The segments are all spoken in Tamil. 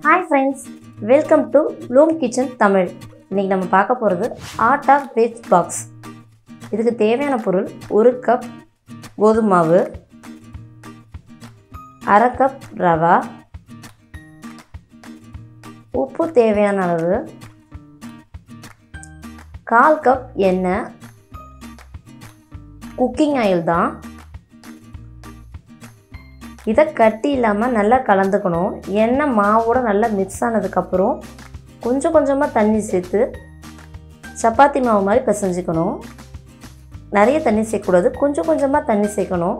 hi friends welcome to bloom kitchen Tamil இன்றைக்கி நம்ம பார்க்க போகிறது ஆட்டா வெஜ் பாக்ஸ் இதுக்கு தேவையான பொருள் ஒரு கப் கோதுமை மாவு அரை கப் ரவா உப்பு தேவையான அளவு கால் கப் எண்ணெய் குக்கிங் ஆயில் தான் இதை கட்டி இல்லாமல் நல்லா கலந்துக்கணும் எண்ணெய் மாவோட நல்லா மிக்ஸ் ஆனதுக்கப்புறம் கொஞ்சம் கொஞ்சமாக தண்ணி சேர்த்து சப்பாத்தி மாவு மாதிரி பிசைஞ்சிக்கணும் நிறைய தண்ணி சேர்க்கக்கூடாது கொஞ்சம் கொஞ்சமாக தண்ணி சேர்க்கணும்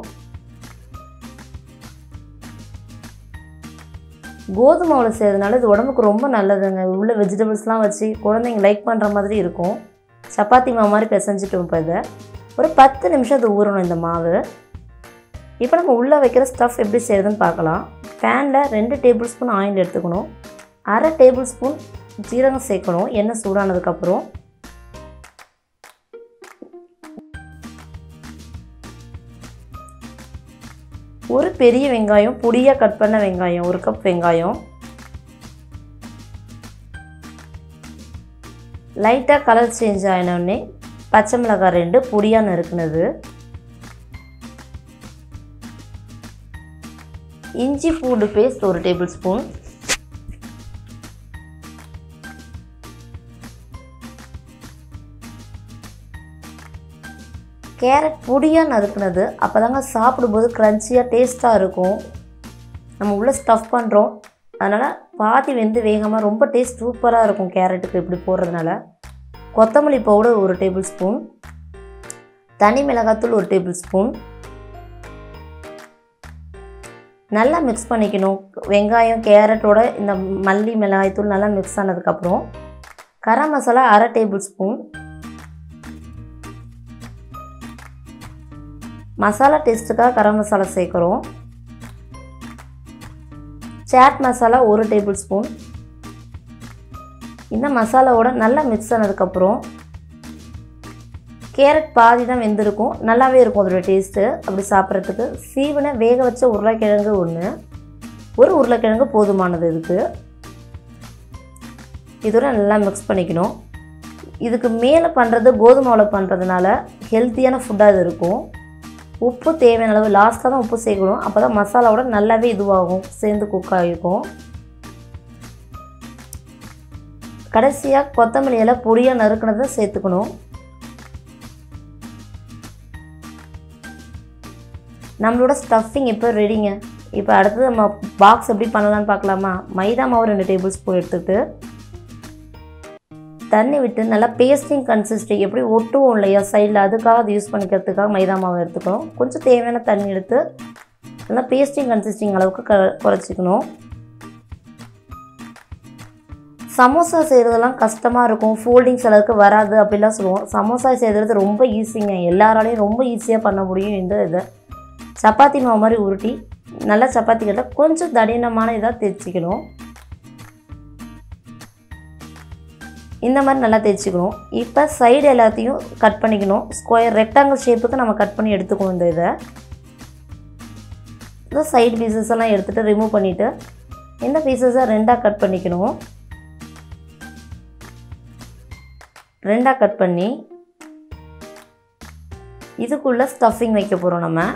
கோதுமை மாவில் செய்கிறதுனால இது உடம்புக்கு ரொம்ப நல்லதுங்க உள்ள வெஜிடபிள்ஸ்லாம் வச்சு குழந்தைங்க லைக் பண்ணுற மாதிரி இருக்கும் சப்பாத்தி மாவு மாதிரி பிசைஞ்சிட்டோம் இப்போ இதை ஒரு பத்து நிமிஷம் அது ஊறணும் இந்த மாவு இப்போ நம்ம உள்ளே வைக்கிற ஸ்டஃப் எப்படி செய்கிறதுன்னு பார்க்கலாம் பேனில் ரெண்டு டேபிள் ஸ்பூன் ஆயில் எடுத்துக்கணும் அரை டேபிள் ஸ்பூன் ஜீரகம் சேர்க்கணும் எண்ணெய் சூடானதுக்கப்புறம் ஒரு பெரிய வெங்காயம் பொடியாக கட் பண்ண வெங்காயம் ஒரு கப் வெங்காயம் லைட்டாக கலர் சேஞ்ச் ஆகினோடனே பச்சை மிளகாய் ரெண்டு பொடியாக நறுக்குனது இஞ்சி பூண்டு பேஸ்ட் ஒரு டேபிள் ஸ்பூன் கேரட் பொடியாக நறுக்குனது அப்போ தாங்க சாப்பிடும்போது க்ரன்ச்சியாக டேஸ்ட்டாக இருக்கும் நம்ம உள்ளே ஸ்டஃப் பண்ணுறோம் அதனால் பாதி வெந்து வேகமாக ரொம்ப டேஸ்ட் சூப்பராக இருக்கும் கேரட்டுக்கு இப்படி போடுறதுனால கொத்தமல்லி பவுடர் ஒரு டேபிள் ஸ்பூன் தனி மிளகாத்தூள் ஒரு டேபிள் ஸ்பூன் நல்லா மிக்ஸ் பண்ணிக்கணும் வெங்காயம் கேரட்டோட இந்த மல்லி மிளகாய்த்தூள் நல்லா மிக்ஸ் ஆனதுக்கப்புறம் கரம் மசாலா அரை டேபிள் ஸ்பூன் மசாலா டேஸ்ட்டுக்காக கரம் மசாலா சேர்க்குறோம் சாட் மசாலா ஒரு டேபிள் ஸ்பூன் இந்த மசாலாவோட நல்லா மிக்ஸ் ஆனதுக்கப்புறம் கேரட் பாதி தான் வெந்திருக்கும் நல்லாவே இருக்கும் அதோட டேஸ்ட்டு அப்படி சாப்பிட்றதுக்கு சீவனை வேக வச்ச உருளைக்கிழங்கு ஒன்று ஒரு உருளைக்கிழங்கு போதுமானது இதுக்கு இதோட நல்லா மிக்ஸ் பண்ணிக்கணும் இதுக்கு மேலே பண்ணுறது கோதுமாவில் பண்ணுறதுனால ஹெல்த்தியான ஃபுட்டாக இது இருக்கும் உப்பு தேவையான அளவு லாஸ்ட்டாக தான் உப்பு சேர்க்கணும் அப்போ தான் மசாலாவோட நல்லாவே இதுவாகும் சேர்ந்து குக் ஆகிருக்கும் கடைசியாக கொத்தமல்லி இலை பொடியாக நறுக்கினதை சேர்த்துக்கணும் நம்மளோட ஸ்டஃபிங் இப்போ ரெடிங்க இப்போ அடுத்தது நம்ம பாக்ஸ் எப்படி பண்ணலான்னு பார்க்கலாமா மைதா மாவு ரெண்டு டேபிள் ஸ்பூன் எடுத்துகிட்டு தண்ணி விட்டு நல்லா பேஸ்டிங் கன்சிஸ்டி எப்படி ஒட்டுவோம் இல்லையா சைடில் அதுக்காக அது யூஸ் பண்ணிக்கிறதுக்காக மைதா மாவு எடுத்துக்கணும் கொஞ்சம் தேவையான தண்ணி எடுத்து நல்லா பேஸ்டிங் கன்சிஸ்டிங் அளவுக்கு க குறைச்சிக்கணும் சமோசா செய்கிறதெல்லாம் கஷ்டமாக இருக்கும் ஃபோல்டிங்ஸ் அளவுக்கு வராது அப்படிலாம் சொல்லுவோம் சமோசா செய்கிறது ரொம்ப ஈஸிங்க எல்லாராலையும் ரொம்ப ஈஸியாக பண்ண முடியும் இந்த இதை சப்பாத்தி மாவு மாதிரி உருட்டி நல்லா சப்பாத்தி கட்ட கொஞ்சம் தடினமான இதாக தேய்ச்சிக்கணும் இந்த மாதிரி நல்லா தேய்ச்சிக்கணும் இப்போ சைடு எல்லாத்தையும் கட் பண்ணிக்கணும் ஸ்கொயர் ரெக்டாங்கிள் ஷேப்புக்கு நம்ம கட் பண்ணி எடுத்துக்கணும் இந்த இதை இந்த சைடு பீசஸ் எல்லாம் எடுத்துகிட்டு ரிமூவ் பண்ணிவிட்டு இந்த பீசஸை ரெண்டாக கட் பண்ணிக்கணும் ரெண்டாக கட் பண்ணி இதுக்குள்ளே ஸ்டஃபிங் வைக்க போகிறோம் நம்ம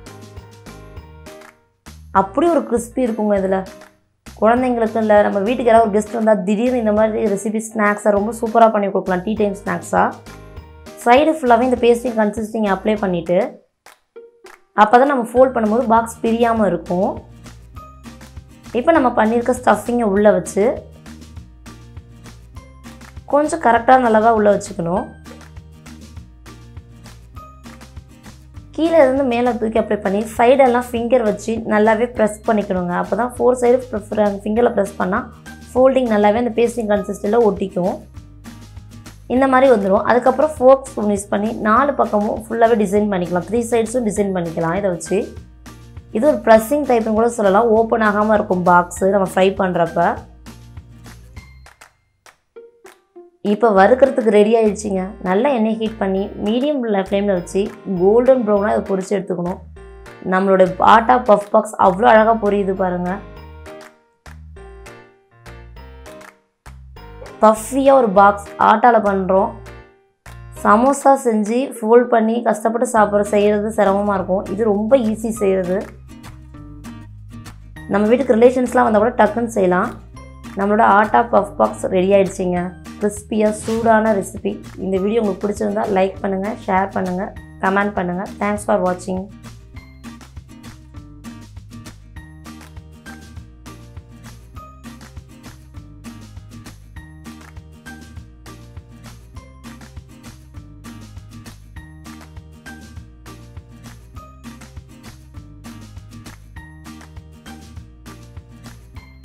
அப்படி ஒரு கிறிஸ்பி இருக்குங்க இதில் குழந்தைங்களுக்கு இல்லை நம்ம வீட்டுக்கு யாராவது ஒரு கெஸ்ட் வந்தால் திடீர்னு இந்த மாதிரி ரெசிபி ஸ்நாக்ஸாக ரொம்ப சூப்பராக பண்ணி கொடுக்கலாம் டீ டைம் ஸ்நாக்ஸாக சைடு ஃபுல்லாகவே இந்த பேஸ்டிங் கன்சிஸ்டிங் அப்ளை பண்ணிவிட்டு அப்போ தான் நம்ம ஃபோல்ட் பண்ணும்போது பாக்ஸ் பிரியாமல் இருக்கும் இப்போ நம்ம பண்ணியிருக்க ஸ்டஃபிங்கை உள்ளே வச்சு கொஞ்சம் கரெக்டான அளவாக உள்ளே வச்சுக்கணும் கீழே இருந்து மேலே தூக்கி அப்ளை பண்ணி சைடெல்லாம் ஃபிங்கர் வச்சு நல்லாவே ப்ரெஸ் பண்ணிக்கணுங்க அப்போ தான் ஃபோர் சைடு ஃபிங்கரில் ப்ரெஸ் பண்ணால் ஃபோல்டிங் நல்லாவே அந்த பேஸ்டிங் கன்சிஸ்டில் ஒட்டிக்கும் இந்த மாதிரி வந்துடும் அதுக்கப்புறம் ஃபோர்க் ஸ்பூன் யூஸ் பண்ணி நாலு பக்கமும் ஃபுல்லாகவே டிசைன் பண்ணிக்கலாம் த்ரீ சைட்ஸும் டிசைன் பண்ணிக்கலாம் இதை வச்சு இது ஒரு ப்ரெஸ்ஸிங் டைப்புன்னு கூட சொல்லலாம் ஓப்பன் ஆகாமல் இருக்கும் பாக்ஸு நம்ம ஃப்ரை பண்ணுறப்ப இப்போ வறுக்கிறதுக்கு ரெடி ஆயிடுச்சுங்க நல்லா எண்ணெய் ஹீட் பண்ணி மீடியம் ஃப்ளேமில் வச்சு கோல்டன் ப்ரௌனாக அதை பொரிச்சு எடுத்துக்கணும் நம்மளோட ஆட்டா பஃப் பாக்ஸ் அவ்வளோ அழகாக பொரியுது பாருங்கள் பஃபியாக ஒரு பாக்ஸ் ஆட்டாவில் பண்ணுறோம் சமோசா செஞ்சு ஃபோல்ட் பண்ணி கஷ்டப்பட்டு சாப்பிட்ற செய்கிறது சிரமமாக இருக்கும் இது ரொம்ப ஈஸி செய்கிறது நம்ம வீட்டுக்கு ரிலேஷன்ஸ்லாம் வந்தால் கூட டக்குன்னு செய்யலாம் நம்மளோட ஆட்டா பஃப் பாக்ஸ் ரெடி ஆயிடுச்சுங்க கிறிஸ்பியாக சூடான ரெசிபி இந்த வீடியோ உங்களுக்கு பிடிச்சிருந்தா லைக் பண்ணுங்கள் ஷேர் பண்ணுங்கள் கமெண்ட் பண்ணுங்கள் தேங்க்ஸ் ஃபார் வாட்சிங்